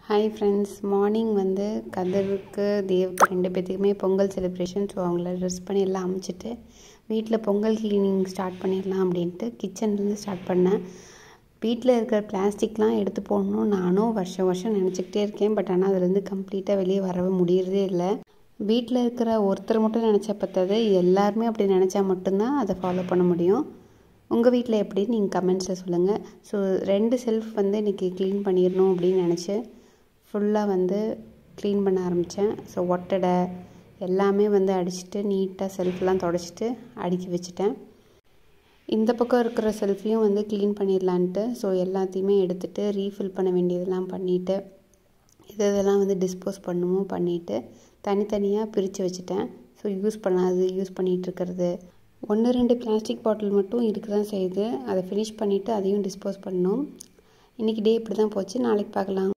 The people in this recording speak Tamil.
ஹாய் ஃப்ரெண்ட்ஸ் மார்னிங் வந்து கதிருக்கு தேவுக்கு ரெண்டு பேர்த்துக்குமே பொங்கல் செலிப்ரேஷன் ஸோ அவங்கள ட்ரெஸ் பண்ணி எல்லாம் அமைச்சிட்டு வீட்டில் பொங்கல் க்ளீனிங் ஸ்டார்ட் பண்ணிடலாம் அப்படின்ட்டு கிச்சன்லேருந்து ஸ்டார்ட் பண்ணேன் வீட்டில் இருக்கிற பிளாஸ்டிக்லாம் எடுத்து போடணும் நானும் வருஷம் வருஷம் நினச்சிக்கிட்டே இருக்கேன் பட் ஆனால் அதுலேருந்து கம்ப்ளீட்டாக வெளியே வரவே முடியறதே இல்லை வீட்டில் இருக்கிற ஒருத்தர் மட்டும் நினச்சா பத்தாது எல்லாருமே அப்படி நினச்சா மட்டும்தான் அதை ஃபாலோ பண்ண முடியும் உங்கள் வீட்டில் எப்படி நீங்கள் கமெண்ட்ஸில் சொல்லுங்கள் ஸோ ரெண்டு செல்ஃப் வந்து இன்றைக்கி க்ளீன் பண்ணிடணும் அப்படின்னு நினச்சி ஃபுல்லாக வந்து க்ளீன் பண்ண ஆரம்பித்தேன் ஸோ ஒட்டடை எல்லாமே வந்து அடிச்சுட்டு நீட்டாக செல்ஃப்லாம் தொடச்சிட்டு அடுக்கி வச்சுட்டேன் இந்த பக்கம் இருக்கிற செல்ஃபையும் வந்து க்ளீன் பண்ணிடலான்ட்டு ஸோ எல்லாத்தையுமே எடுத்துகிட்டு ரீஃபில் பண்ண வேண்டியதெல்லாம் பண்ணிவிட்டு இது இதெல்லாம் வந்து டிஸ்போஸ் பண்ணுமோ பண்ணிவிட்டு தனித்தனியாக பிரித்து வச்சுட்டேன் ஸோ யூஸ் பண்ணாது யூஸ் பண்ணிகிட்டு இருக்கிறது ஒன்று ரெண்டு பிளாஸ்டிக் பாட்டில் மட்டும் இருக்க தான் செய்யுது அதை ஃபினிஷ் பண்ணிவிட்டு அதையும் டிஸ்போஸ் பண்ணணும் இன்றைக்கி டே இப்படி தான் போச்சு நாளைக்கு பார்க்கலாம்